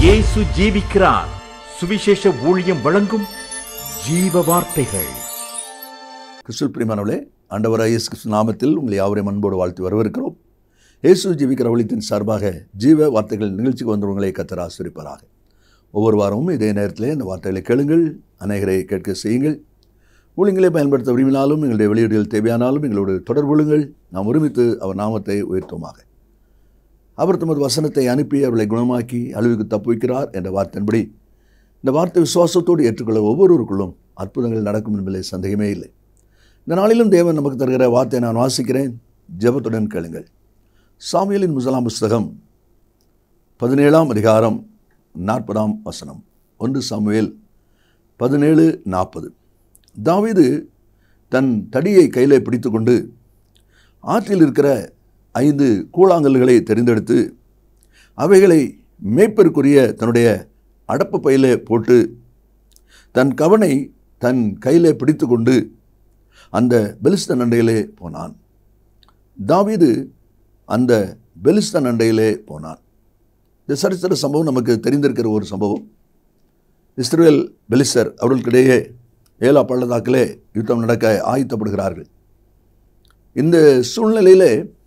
இயேசு ஜீவிக்கிறார் சுவிசேஷ ஊழியம் வழங்கும் ஜீவ வார்த்தைகள் கிறிஸ்துவ பிரியமானவர்களே ஆண்டவராக இயேசு கிறிஸ்து நாமத்தில் உங்களை யாவரையும் அன்போடு வாழ்த்து வரவேற்கிறோம் இயேசு ஜீவிக்கிற ஒளித்தின் சார்பாக ஜீவ வார்த்தைகள் நிகழ்ச்சிக்கு வந்தவர்களை கத்தர் ஆசிரிப்பதாக ஒவ்வொரு வாரமும் இதே நேரத்திலே இந்த வார்த்தைகளை கேளுங்கள் அநேகரை கேட்க செய்யுங்கள் ஊழியங்களை பயன்படுத்த விரும்பினாலும் எங்களுடைய வெளியீடுகள் தேவையானாலும் எங்களோடு தொடர்பு கொள்ளுங்கள் நாம் ஒருமித்து அவர் நாமத்தை உயர்த்துவோமாக அவர் தமது வசனத்தை அனுப்பி அவர்களை குணமாக்கி அழிவுக்கு தப்புவிக்கிறார் என்ற வார்த்தையின்படி இந்த வார்த்தை விசுவாசத்தோடு ஏற்றுக்கொள்ள ஒவ்வொருவருக்குள்ளும் அற்புதங்கள் நடக்கும் என்பதில் சந்தேகமே இல்லை இந்த நாளிலும் தேவன் நமக்கு தருகிற வார்த்தையை நான் வாசிக்கிறேன் ஜெபத்துடன் கேளுங்கள் சாமியலின் முதலாம் புஸ்தகம் பதினேழாம் அதிகாரம் நாற்பதாம் வசனம் ஒன்று சாமுவேல் பதினேழு நாற்பது தாவீது தன் தடியை கையிலே பிடித்துக்கொண்டு ஆற்றில் இருக்கிற ஐந்து கூழாங்கல்களை தெரிந்தெடுத்து அவைகளை மேய்ப்பருக்குரிய தன்னுடைய அடப்பு பையிலே போட்டு தன் கவனை தன் கையிலே பிடித்துக்கொண்டு அந்த பெலிஸ்தன் அண்டையிலே போனான் தாவீது அந்த பெலிஸ்தன் அண்டையிலே போனான் இந்த சரித்திர சம்பவம் நமக்கு தெரிந்திருக்கிற ஒரு சம்பவம் இஸ்ரேல் பெலிஸ்தர் அவர்களுக்கிடையே ஏலா பள்ளத்தாக்கிலே யுத்தம் நடக்க ஆயத்தப்படுகிறார்கள் இந்த சூழ்நிலையிலே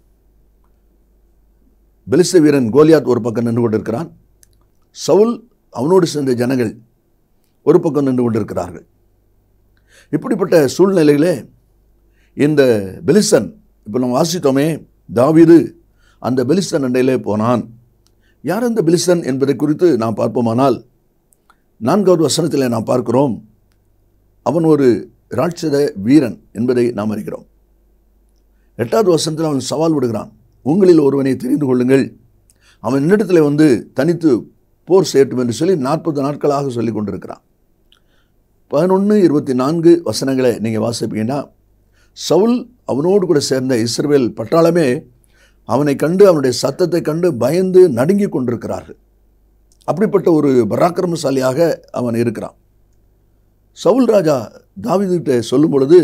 பெலிஸ்த வீரன் கோலியாத் ஒரு பக்கம் நின்று கொண்டிருக்கிறான் சவுல் அவனோடு சேர்ந்த ஜனங்கள் ஒரு பக்கம் நின்று கொண்டிருக்கிறார்கள் இப்படிப்பட்ட சூழ்நிலையிலே இந்த பெலிஸ்தன் இப்போ நம்ம வாசித்தோமே தாவீது அந்த பெலிஸ்தன் அண்டையிலே போனான் யார் அந்த பெலிஸ்தன் என்பதை குறித்து நாம் பார்ப்போமானால் நான்காவது வசனத்தில் நாம் பார்க்கிறோம் அவன் ஒரு ராட்சத வீரன் என்பதை நாம் அறிகிறோம் எட்டாவது வசனத்தில் அவன் சவால் விடுகிறான் உங்களில் ஒருவனை தெரிந்து கொள்ளுங்கள் அவன் என்னிடத்தில் வந்து தனித்து போர் செய்யட்டும் என்று சொல்லி நாற்பது நாட்களாக சொல்லி கொண்டிருக்கிறான் பதினொன்று இருபத்தி நான்கு வசனங்களை நீங்கள் வாசிப்பீங்கன்னா சவுல் அவனோடு கூட சேர்ந்த இஸ்ரேல் பட்டாளமே அவனை கண்டு அவனுடைய சத்தத்தை கண்டு பயந்து நடுங்கி கொண்டிருக்கிறார்கள் அப்படிப்பட்ட ஒரு பராக்கிரமசாலியாக அவன் இருக்கிறான் சவுல் ராஜா தாவிதிட்ட சொல்லும் பொழுது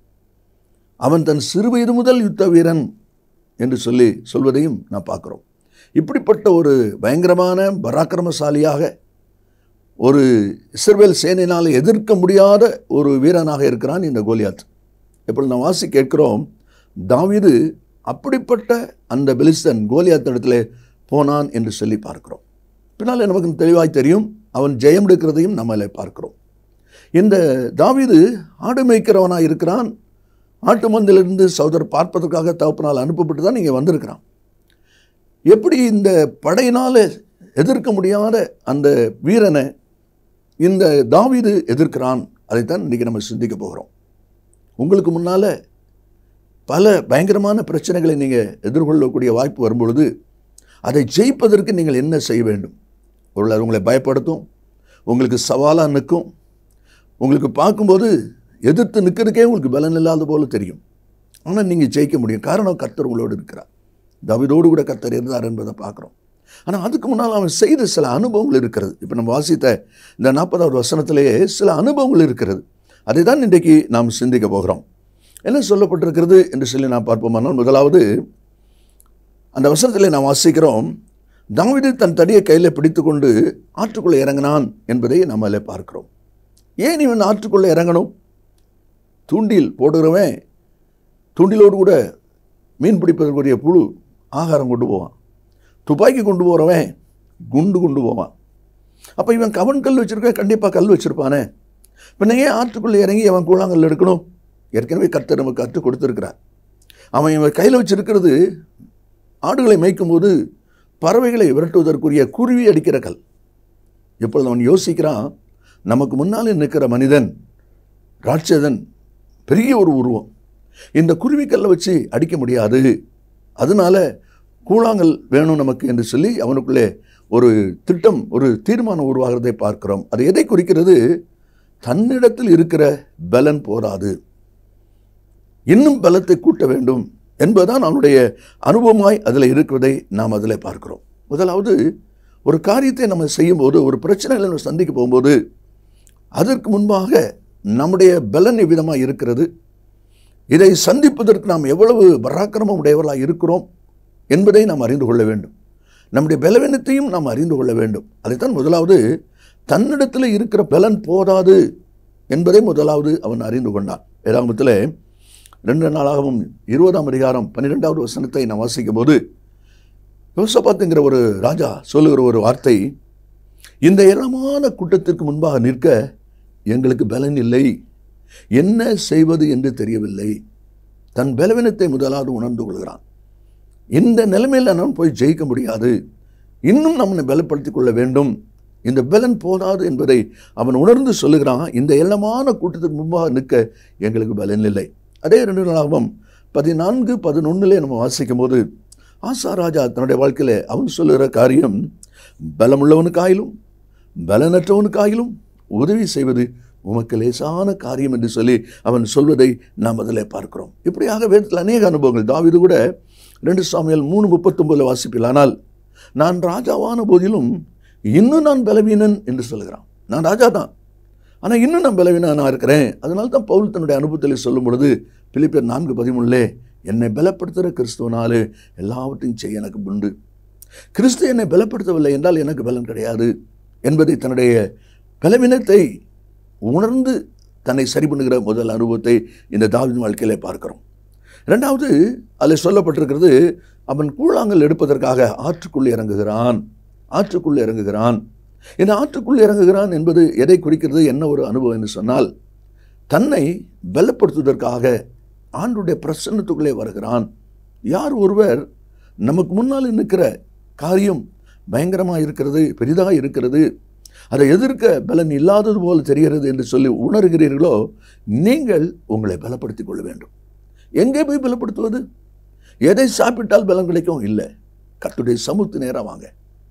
அவன் தன் சிறுவயது முதல் யுத்த வீரன் என்று சொல்லி சொல்வதையும் நான் பார்க்குறோம் இப்படிப்பட்ட ஒரு பயங்கரமான பராக்கிரமசாலியாக ஒரு இஸ்ரவேல் சேனையினால் எதிர்க்க முடியாத ஒரு வீரனாக இருக்கிறான் இந்த கோலியாத் இப்பொழுது நான் வாசி கேட்கிறோம் தாவீது அப்படிப்பட்ட அந்த பெலிஸ்தன் கோலியாத் இடத்துல போனான் என்று சொல்லி பார்க்கிறோம் பின்னால் நமக்கு தெளிவாய் தெரியும் அவன் ஜெயம் எடுக்கிறதையும் நம்மளை பார்க்கிறோம் இந்த தாவீது ஆடு மேய்க்கிறவனாக இருக்கிறான் ஆட்டு மந்திலிருந்து சகோதரர் பார்ப்பதற்காக தகப்பனால் அனுப்பப்பட்டு தான் இங்கே வந்திருக்கிறான் எப்படி இந்த படையினால் எதிர்க்க முடியாத அந்த வீரனை இந்த தாவீது எதிர்க்கிறான் அதைத்தான் இன்றைக்கி நம்ம சிந்திக்க போகிறோம் உங்களுக்கு முன்னால் பல பயங்கரமான பிரச்சனைகளை நீங்கள் எதிர்கொள்ளக்கூடிய வாய்ப்பு வரும்பொழுது அதை ஜெயிப்பதற்கு நீங்கள் என்ன செய்ய வேண்டும் ஒரு உங்களை பயப்படுத்தும் உங்களுக்கு சவாலாக நிற்கும் உங்களுக்கு பார்க்கும்போது எதிர்த்து நிற்கிறதுக்கே உங்களுக்கு பலன் இல்லாத போல தெரியும் ஆனால் நீங்கள் ஜெயிக்க முடியும் காரணம் கர்த்தர் உங்களோடு இருக்கிறார் தவிதோடு கூட கர்த்தர் இருந்தார் என்பதை பார்க்குறோம் ஆனால் அதுக்கு முன்னால் அவன் செய்த சில அனுபவங்கள் இருக்கிறது இப்போ நம்ம வாசித்த இந்த நாற்பதாவது வசனத்திலேயே சில அனுபவங்கள் இருக்கிறது அதை தான் இன்றைக்கு நாம் சிந்திக்க போகிறோம் என்ன சொல்லப்பட்டிருக்கிறது என்று சொல்லி நான் பார்ப்போமானால் முதலாவது அந்த வசனத்தில் நாம் வாசிக்கிறோம் தாவிது தன் தடியை கையில் பிடித்து கொண்டு ஆற்றுக்குள்ளே இறங்கினான் என்பதை நாம் அதில் பார்க்கிறோம் ஏன் இவன் ஆற்றுக்குள்ளே இறங்கணும் தூண்டில் போடுகிறவன் தூண்டிலோடு கூட மீன் பிடிப்பதற்குரிய புழு ஆகாரம் கொண்டு போவான் துப்பாக்கி கொண்டு போகிறவன் குண்டு கொண்டு போவான் அப்போ இவன் கவன் கல் வச்சுருக்க கண்டிப்பாக கல் வச்சுருப்பானே பின்ன ஏன் ஆற்றுக்குள்ளே இறங்கி அவன் கூழாங்கல் எடுக்கணும் ஏற்கனவே கர்த்தர் நமக்கு கற்றுக் கொடுத்துருக்கிறார் அவன் இவன் கையில் வச்சிருக்கிறது ஆடுகளை மேய்க்கும்போது பறவைகளை விரட்டுவதற்குரிய குருவி அடிக்கிற கல் இப்பொழுது அவன் யோசிக்கிறான் நமக்கு முன்னாலே நிற்கிற மனிதன் ராட்சதன் பெரிய ஒரு உருவம் இந்த குருவிக்கல்லை வச்சு அடிக்க முடியாது அதனால கூழாங்கல் வேணும் நமக்கு என்று சொல்லி அவனுக்குள்ளே ஒரு திட்டம் ஒரு தீர்மானம் உருவாகிறதை பார்க்கிறோம் அது எதை குறிக்கிறது தன்னிடத்தில் இருக்கிற பலன் போராது இன்னும் பலத்தை கூட்ட வேண்டும் என்பதுதான் அவனுடைய அனுபவமாய் அதில் இருக்கிறதை நாம் அதில் பார்க்கிறோம் முதலாவது ஒரு காரியத்தை நம்ம செய்யும்போது ஒரு பிரச்சனைகளை நம்ம சந்திக்க போகும்போது அதற்கு முன்பாக நம்முடைய பலன் எவ்விதமாக இருக்கிறது இதை சந்திப்பதற்கு நாம் எவ்வளவு பராக்கிரமம் உடையவர்களாக இருக்கிறோம் என்பதை நாம் அறிந்து கொள்ள வேண்டும் நம்முடைய பலவீனத்தையும் நாம் அறிந்து கொள்ள வேண்டும் அதைத்தான் முதலாவது தன்னிடத்தில் இருக்கிற பலன் போதாது என்பதை முதலாவது அவன் அறிந்து கொண்டான் வேதாகமத்தில் ரெண்டு நாளாகவும் இருபதாம் அதிகாரம் பன்னிரெண்டாவது வசனத்தை நான் வாசிக்கும் போது யோசபாத்துங்கிற ஒரு ராஜா சொல்லுகிற ஒரு வார்த்தை இந்த ஏராளமான கூட்டத்திற்கு முன்பாக நிற்க எங்களுக்கு பலன் இல்லை என்ன செய்வது என்று தெரியவில்லை தன் பலவீனத்தை முதலாவது உணர்ந்து கொள்கிறான் இந்த நிலைமையில் நாம் போய் ஜெயிக்க முடியாது இன்னும் நம்மை பலப்படுத்திக் கொள்ள வேண்டும் இந்த பலன் போதாது என்பதை அவன் உணர்ந்து சொல்லுகிறான் இந்த எல்லமான கூட்டத்துக்கு முன்பாக நிற்க எங்களுக்கு பலன் இல்லை அதே ரெண்டு நாளாகவும் பதினான்கு பதினொன்னுலே நம்ம வாசிக்கும் போது ஆசா ராஜா தன்னுடைய வாழ்க்கையில் அவன் சொல்லுகிற காரியம் பலமுள்ளவனுக்காயிலும் பலனற்றவனுக்காயிலும் உதவி செய்வது உமக்கு லேசான காரியம் என்று சொல்லி அவன் சொல்வதை நாம் அதில் பார்க்கிறோம் இப்படியாக வேதத்தில் அநேக அனுபவங்கள் தாவிது கூட ரெண்டு சாமியால் மூணு முப்பத்தொம்பதில் வாசிப்பில் ஆனால் நான் ராஜாவான போதிலும் இன்னும் நான் பலவீனன் என்று சொல்லுகிறான் நான் ராஜா தான் ஆனால் இன்னும் நான் பலவீனனாக இருக்கிறேன் அதனால தான் பவுல் தன்னுடைய அனுபவத்தில் சொல்லும் பொழுது பிலிப்பியர் நான்கு பதிமூணுலே என்னை பலப்படுத்துகிற கிறிஸ்துவனாலே எல்லாவற்றையும் செய்ய எனக்கு உண்டு கிறிஸ்து என்னை பலப்படுத்தவில்லை என்றால் எனக்கு பலன் கிடையாது என்பதை தன்னுடைய பலவீனத்தை உணர்ந்து தன்னை சரி பண்ணுகிற முதல் அனுபவத்தை இந்த தாவின் வாழ்க்கையிலே பார்க்கிறோம் ரெண்டாவது அதில் சொல்லப்பட்டிருக்கிறது அவன் கூழாங்கல் எடுப்பதற்காக ஆற்றுக்குள்ளே இறங்குகிறான் ஆற்றுக்குள்ளே இறங்குகிறான் இந்த ஆற்றுக்குள்ளே இறங்குகிறான் என்பது எதை குறிக்கிறது என்ன ஒரு அனுபவம் என்று சொன்னால் தன்னை பலப்படுத்துவதற்காக ஆண்டுடைய பிரசன்னத்துக்குள்ளே வருகிறான் யார் ஒருவர் நமக்கு முன்னால் நிற்கிற காரியம் பயங்கரமாக இருக்கிறது பெரிதாக இருக்கிறது அதை எதிர்க்க பலன் இல்லாதது போல் தெரிகிறது என்று சொல்லி உணர்கிறீர்களோ நீங்கள் உங்களை பலப்படுத்திக் கொள்ள வேண்டும் எங்கே போய் பலப்படுத்துவது எதை சாப்பிட்டால் பலன் கிடைக்கும் இல்லை கத்துடைய சமூகத்து நேராக வாங்க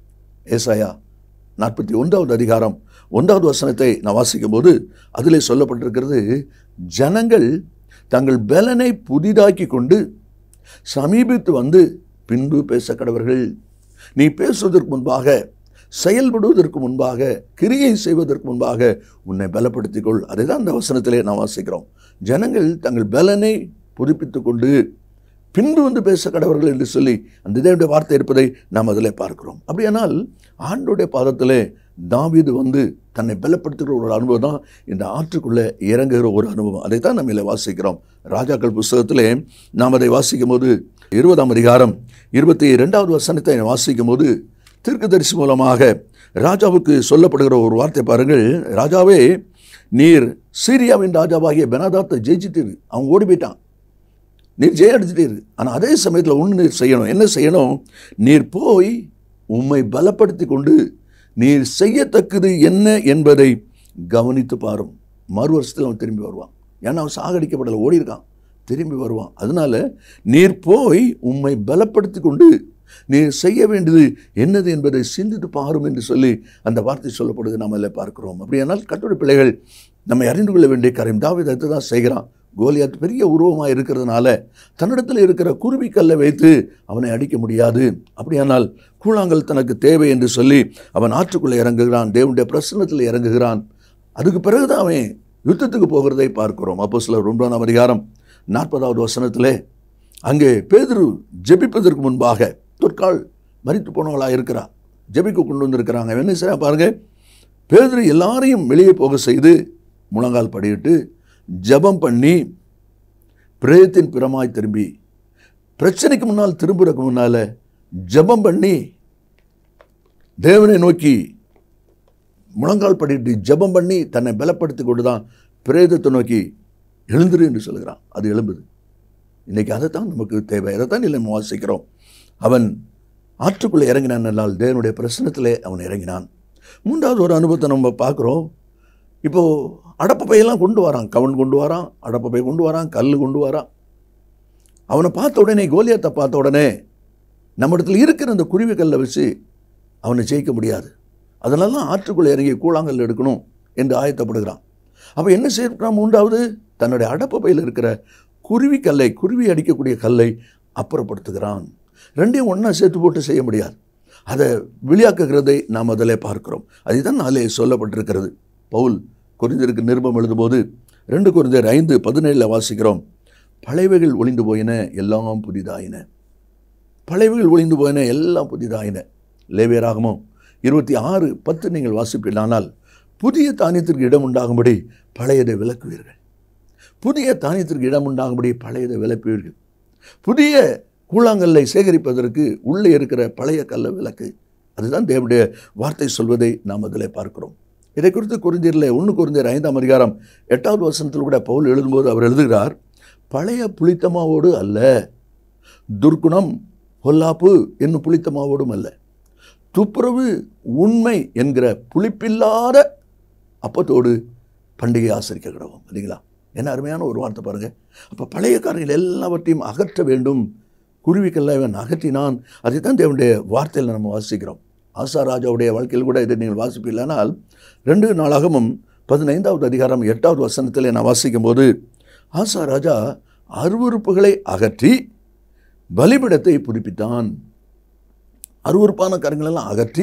ஏசாயா நாற்பத்தி ஒன்றாவது அதிகாரம் ஒன்றாவது வசனத்தை நான் வாசிக்கும் போது அதிலே சொல்லப்பட்டிருக்கிறது ஜனங்கள் தங்கள் பலனை புதிதாக்கி கொண்டு சமீபித்து வந்து பின்பு பேச கடவர்கள் நீ பேசுவதற்கு முன்பாக செயல்படுவதற்கு முன்பாக கிரியை செய்வதற்கு முன்பாக உன்னை பலப்படுத்திக் கொள் அதை தான் அந்த வசனத்திலே நாம் வாசிக்கிறோம் ஜனங்கள் தங்கள் பலனை புதுப்பித்துக் கொண்டு பின்பு வந்து பேச கடவர்கள் என்று சொல்லி அந்த இதனுடைய வார்த்தை இருப்பதை நாம் அதில் பார்க்கிறோம் அப்படியானால் ஆண்டோடைய பாதத்திலே தாவீது வந்து தன்னை பலப்படுத்துகிற ஒரு அனுபவம் தான் இந்த ஆற்றுக்குள்ளே இறங்குகிற ஒரு அனுபவம் அதைத்தான் நம்ம இதில் வாசிக்கிறோம் ராஜாக்கள் புஸ்தகத்திலே நாம் அதை வாசிக்கும் போது இருபதாம் அதிகாரம் இருபத்தி ரெண்டாவது வசனத்தை வாசிக்கும் போது தீர்க்கதரிசி மூலமாக ராஜாவுக்கு சொல்லப்படுகிற ஒரு வார்த்தை பாருங்கள் ராஜாவே நீர் சீரியாவின் ராஜாவாகிய பெனாதாத்தை ஜெயிச்சிட்டு அவன் ஓடி போயிட்டான் நீர் ஜெய அடிச்சிட்டீரு ஆனால் அதே சமயத்தில் ஒன்று நீர் செய்யணும் என்ன செய்யணும் நீர் போய் உம்மை பலப்படுத்தி கொண்டு நீர் செய்யத்தக்கது என்ன என்பதை கவனித்து பாரும் மறு வருஷத்தில் அவன் திரும்பி வருவான் ஏன்னா அவன் சாகடிக்கப்படலை ஓடி இருக்கான் திரும்பி வருவான் அதனால நீர் போய் உம்மை பலப்படுத்தி கொண்டு நீர் செய்ய வேண்டியது என்னது என்பதை சிந்தித்து பாரும் என்று சொல்லி அந்த வார்த்தை சொல்லப்படுது நாம் அதில் பார்க்கிறோம் அப்படியானால் கட்டுரை பிள்ளைகள் நம்மை அறிந்து கொள்ள வேண்டிய காரியம் தாவீது அதை தான் செய்கிறான் கோலியாத் பெரிய உருவமாக இருக்கிறதுனால தன்னிடத்தில் இருக்கிற குருவிக்கல்லை வைத்து அவனை அடிக்க முடியாது அப்படியானால் கூழாங்கல் தனக்கு தேவை என்று சொல்லி அவன் ஆற்றுக்குள்ளே இறங்குகிறான் தேவனுடைய பிரசன்னத்தில் இறங்குகிறான் அதுக்கு பிறகுதான் அவன் யுத்தத்துக்கு போகிறதை பார்க்கிறோம் அப்போ சிலர் ஒன்பதாம் அதிகாரம் நாற்பதாவது வசனத்திலே அங்கே பேதுரு ஜெபிப்பதற்கு முன்பாக தொற்கால் மறித்து போனவளாக இருக்கிறா ஜெபிக்க கொண்டு வந்திருக்கிறாங்க என்ன செய்ய பாருங்க பேதுரு எல்லாரையும் வெளியே போக செய்து முழங்கால் படியிட்டு ஜெபம் பண்ணி பிரேயத்தின் பிறமாய் திரும்பி பிரச்சனைக்கு முன்னால் திரும்புறதுக்கு முன்னால் ஜெபம் பண்ணி தேவனை நோக்கி முழங்கால் படிட்டு ஜெபம் பண்ணி தன்னை பலப்படுத்தி கொண்டு தான் பிரேதத்தை நோக்கி எழுந்துரு என்று சொல்கிறான் அது எழும்புது இன்றைக்கி அதைத்தான் நமக்கு தேவை அதைத்தான் இல்லை நம்ம வாசிக்கிறோம் அவன் ஆற்றுக்குள்ளே இறங்கினான் என்றால் தேவனுடைய பிரசனத்திலே அவன் இறங்கினான் மூன்றாவது ஒரு அனுபவத்தை நம்ம பார்க்குறோம் இப்போது அடப்பு பையெல்லாம் கொண்டு வரான் கவன் கொண்டு வரான் அடப்பு பை கொண்டு வரான் கல் கொண்டு வரான் அவனை பார்த்த உடனே கோலியத்தை பார்த்த உடனே நம்ம இடத்துல இருக்கிற அந்த குருவி கல்லை வச்சு அவனை ஜெயிக்க முடியாது அதனால தான் ஆற்றுக்குள்ளே இறங்கி கூழாங்கல் எடுக்கணும் என்று ஆயத்தப்படுகிறான் அப்போ என்ன செய்யறான் மூன்றாவது தன்னுடைய அடப்பு பையில் இருக்கிற குருவி கல்லை குருவி அடிக்கக்கூடிய கல்லை அப்புறப்படுத்துகிறான் ரெண்டையும் ஒன்றா சேர்த்து போட்டு செய்ய முடியாது அதை வெளியாக்குகிறதை நாம் அதில் பார்க்கிறோம் அதுதான் நாளே சொல்லப்பட்டிருக்கிறது பவுல் குறிஞ்சருக்கு நிருபம் எழுதும்போது ரெண்டு குறிஞ்சர் ஐந்து பதினேழில் வாசிக்கிறோம் பழைவைகள் ஒளிந்து போயின எல்லாம் புதிதாயின பழைவைகள் ஒளிந்து போயின எல்லாம் புதிதாயின லேவியராகமோ இருபத்தி ஆறு பத்து நீங்கள் வாசிப்பீர்களானால் புதிய தானியத்திற்கு இடம் உண்டாகும்படி பழையதை விளக்குவீர்கள் புதிய தானியத்திற்கு இடம் உண்டாகும்படி பழையதை விளக்குவீர்கள் புதிய கூழாங்கல்லை சேகரிப்பதற்கு உள்ளே இருக்கிற பழைய கல்ல விளக்கு அதுதான் தேவனுடைய வார்த்தை சொல்வதை நாம் அதில் பார்க்கிறோம் இதை குறித்து குறிந்தியரில் ஒன்று குறிந்தியர் ஐந்தாம் அதிகாரம் எட்டாவது வசனத்தில் கூட பவுல் எழுதும்போது அவர் எழுதுகிறார் பழைய புளித்தமாவோடு அல்ல துர்க்குணம் பொல்லாப்பு என்னும் புளித்தமாவோடும் அல்ல துப்புரவு உண்மை என்கிற புளிப்பில்லாத அப்பத்தோடு பண்டிகை ஆசரிக்க கிடவும் இல்லைங்களா என்ன அருமையான ஒரு வார்த்தை பாருங்கள் அப்போ பழைய காரியங்கள் எல்லாவற்றையும் அகற்ற வேண்டும் குருவிக்கெல்லாம் இவன் அகற்றினான் அதை தான் தேவனுடைய வார்த்தையில் நம்ம வாசிக்கிறோம் ஆசா ராஜாவுடைய வாழ்க்கையில் கூட இதை நீங்கள் வாசிப்பீர்களானால் ரெண்டு நாளாகவும் பதினைந்தாவது அதிகாரம் எட்டாவது வசனத்தில் நான் வாசிக்கும் போது ஆசா ராஜா அருவறுப்புகளை அகற்றி பலிபிடத்தை புதுப்பித்தான் அருவறுப்பான காரியங்களெல்லாம் அகற்றி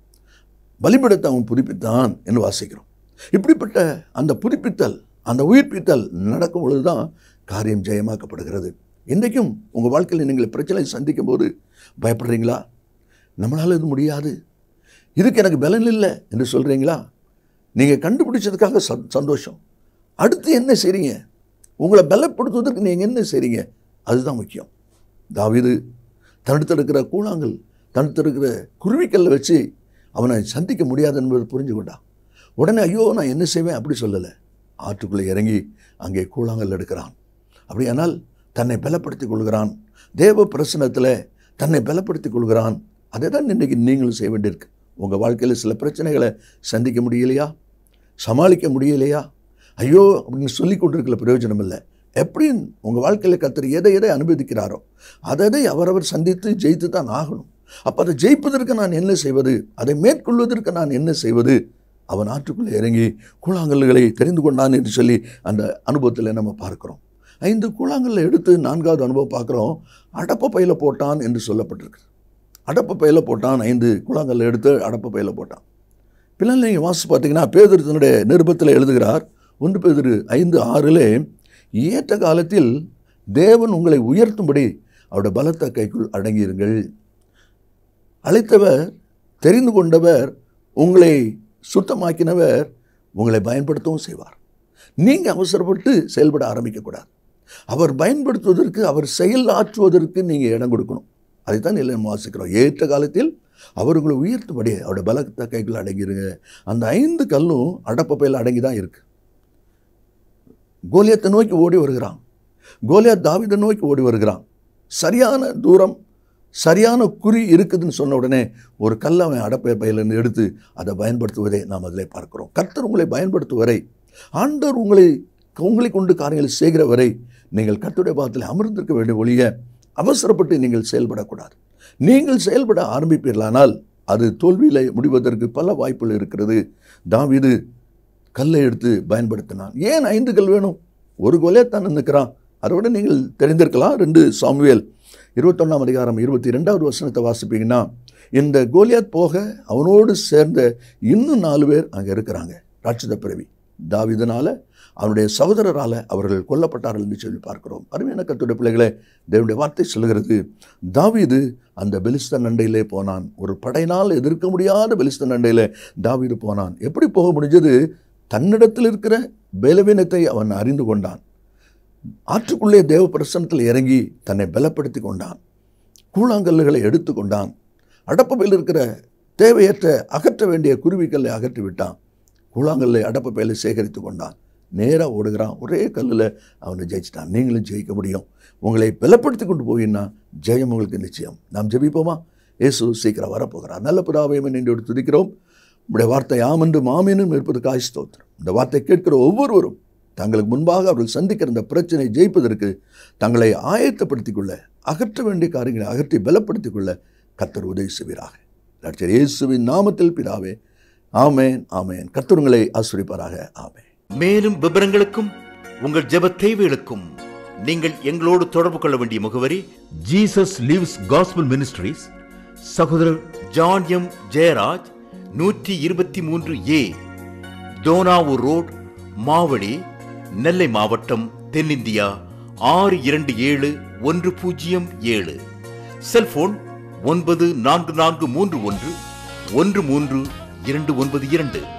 பலிபிடத்தை அவன் புதுப்பித்தான் என்று வாசிக்கிறோம் இப்படிப்பட்ட அந்த புதுப்பித்தல் அந்த உயிர்ப்பித்தல் நடக்கும் பொழுது தான் காரியம் ஜெயமாக்கப்படுகிறது இன்றைக்கும் உங்கள் வாழ்க்கையில் நீங்கள் பிரச்சனை சந்திக்கும் போது பயப்படுறீங்களா நம்மளால் இது முடியாது இதுக்கு எனக்கு பலன் இல்லை என்று சொல்கிறீங்களா நீங்கள் கண்டுபிடிச்சதுக்காக சந் சந்தோஷம் அடுத்து என்ன செய்றீங்க உங்களை பலப்படுத்துவதற்கு நீங்கள் என்ன செய்றீங்க அதுதான் முக்கியம் தாவீது தடுத்திருக்கிற கூழாங்கல் தடுத்திருக்கிற குருவிக்கல்லை வச்சு அவனை சந்திக்க முடியாது என்பதை புரிஞ்சு கொண்டான் உடனே ஐயோ நான் என்ன செய்வேன் அப்படி சொல்லலை ஆற்றுக்குள்ளே இறங்கி அங்கே கூழாங்கல் எடுக்கிறான் அப்படியானால் தன்னை பலப்படுத்திக் கொள்கிறான் தேவ பிரசனத்தில் தன்னை பலப்படுத்திக் கொள்கிறான் அதை தான் இன்றைக்கி நீங்களும் செய்ய வேண்டியிருக்கு உங்கள் வாழ்க்கையில் சில பிரச்சனைகளை சந்திக்க முடியலையா சமாளிக்க முடியலையா ஐயோ அப்படின்னு சொல்லி கொண்டிருக்கிற பிரயோஜனம் இல்லை எப்படின்னு உங்கள் வாழ்க்கையில் கத்தர் எதை எதை அனுமதிக்கிறாரோ அதை அதை அவரவர் சந்தித்து ஜெயித்து தான் ஆகணும் அப்போ அதை ஜெயிப்பதற்கு நான் என்ன செய்வது அதை மேற்கொள்வதற்கு நான் என்ன செய்வது அவன் ஆற்றுக்குள்ளே இறங்கி கூழாங்கல்களை தெரிந்து கொண்டான் என்று சொல்லி அந்த அனுபவத்தில் நம்ம பார்க்குறோம் ஐந்து கூழாங்கல்லை எடுத்து நான்காவது அனுபவம் பார்க்குறோம் அடப்ப பையில போட்டான் என்று சொல்லப்பட்டிருக்கு அடப்ப பையில போட்டான் ஐந்து கூழாங்கல்லை எடுத்து அடப்ப பையில போட்டான் பின்னால் நீங்கள் வாசி பார்த்தீங்கன்னா பேதர் தன்னுடைய நிருபத்தில் எழுதுகிறார் ஒன்று பேதர் ஐந்து ஆறிலே ஏற்ற காலத்தில் தேவன் உங்களை உயர்த்தும்படி அவருடைய பலத்த கைக்குள் அடங்கியிருங்கள் அழைத்தவர் தெரிந்து கொண்டவர் உங்களை சுத்தமாக்கினவர் உங்களை பயன்படுத்தவும் செய்வார் நீங்கள் அவசரப்பட்டு செயல்பட ஆரம்பிக்கக்கூடாது அவர் பயன்படுத்துவதற்கு அவர் செயல் ஆற்றுவதற்கு நீங்கள் இடம் கொடுக்கணும் அதைத்தான் இல்லை நம்ம வாசிக்கிறோம் ஏற்ற காலத்தில் அவர் உங்களை உயர்த்தும்படி அவருடைய பலத்த கைக்குள் அடங்கிருங்க அந்த ஐந்து கல்லும் அடப்பப்பையில் அடங்கி தான் இருக்கு கோலியத்தை நோக்கி ஓடி வருகிறான் கோலியாத் தாவிதை நோக்கி ஓடி வருகிறான் சரியான தூரம் சரியான குறி இருக்குதுன்னு சொன்ன உடனே ஒரு கல்லை அவன் அடப்பை பையிலிருந்து எடுத்து அதை பயன்படுத்துவதை நாம் அதில் பார்க்கிறோம் கர்த்தர் உங்களை பயன்படுத்தும் வரை ஆண்டவர் உங்களை உங்களை கொண்டு காரியங்களை செய்கிற வரை நீங்கள் கர்த்தருடைய பாதத்தில் அமர்ந்திருக்க வேண்டிய ஒழிய அவசரப்பட்டு நீங்கள் செயல்படக்கூடாது நீங்கள் செயல்பட ஆரம்பிப்பீர்களானால் அது தோல்வியில் முடிவதற்கு பல வாய்ப்புகள் இருக்கிறது தாவீது கல்லை எடுத்து பயன்படுத்தினான் ஏன் ஐந்து கல் வேணும் ஒரு கொலையத்தான் நிற்கிறான் அதோட நீங்கள் தெரிந்திருக்கலாம் ரெண்டு சாமுவேல் இருபத்தொன்னாம் அதிகாரம் இருபத்தி ரெண்டாவது வசனத்தை வாசிப்பீங்கன்னா இந்த கோலியாத் போக அவனோடு சேர்ந்த இன்னும் நாலு பேர் அங்கே இருக்கிறாங்க ராட்சத பிறவி தாவிதனால அவனுடைய சகோதரரால் அவர்கள் கொல்லப்பட்டார்கள் என்று சொல்லி பார்க்கிறோம் அருமையான கத்துடைய பிள்ளைகளே தேவனுடைய வார்த்தை சொல்கிறது தாவீது அந்த பெலிஸ்தன் நண்டையிலே போனான் ஒரு படையினால் எதிர்க்க முடியாத பெலிஸ்தன் நண்டையிலே தாவீது போனான் எப்படி போக முடிஞ்சது தன்னிடத்தில் இருக்கிற பலவீனத்தை அவன் அறிந்து கொண்டான் ஆற்றுக்குள்ளே தேவ பிரசனத்தில் இறங்கி தன்னை பலப்படுத்தி கொண்டான் கூழாங்கல்லுகளை எடுத்து கொண்டான் அடப்பையில் இருக்கிற தேவையற்ற அகற்ற வேண்டிய குருவிக்கல்லை அகற்றி விட்டான் கூழாங்கல்லை அடப்ப பையில சேகரித்து கொண்டான் நேராக ஓடுகிறான் ஒரே கல்லில் அவனை ஜெயிச்சிட்டான் நீங்களும் ஜெயிக்க முடியும் உங்களை பலப்படுத்தி கொண்டு போயின்னா ஜெயம் உங்களுக்கு நிச்சயம் நாம் ஜெபிப்போமா இயேசு சீக்கிரம் வரப்போகிறார் நல்ல புதாவையும் நின்று துதிக்கிறோம் உடைய வார்த்தை ஆமென்று மாமீனும் இருப்பதற்காக ஸ்தோத்திரம் இந்த வார்த்தை கேட்கிற ஒவ்வொருவரும் தங்களுக்கு முன்பாக அவர்கள் சந்திக்கிற இந்த பிரச்சனை ஜெயிப்பதற்கு தங்களை ஆயத்தப்படுத்திக் கொள்ள அகற்ற வேண்டிய காரியங்களை அகற்றி பலப்படுத்திக் கொள்ள கத்தர் உதவி செய்வீராக டாக்டர் இயேசுவின் நாமத்தில் பிதாவே ஆமேன் ஆமேன் கர்த்தருங்களை ஆசிரிப்பாராக ஆமேன் மேலும் விவரங்களுக்கும் உங்கள் ஜெப தேவைகளுக்கும் நீங்கள் எங்களோடு தொடர்பு கொள்ள வேண்டிய முகவரி ஜீசஸ் லிவ்ஸ் காஸ்பல் மினிஸ்ட்ரீஸ் சகோதரர் ஜான் எம் ஜெயராஜ் நூற்றி இருபத்தி மூன்று ஏ தோனாவூர் ரோட் மாவடி நெல்லை மாவட்டம் தென்னிந்தியா ஆறு இரண்டு ஏழு ஒன்று பூஜ்ஜியம் ஏழு செல்போன் ஒன்பது நான்கு நான்கு மூன்று ஒன்று ஒன்று மூன்று இரண்டு ஒன்பது இரண்டு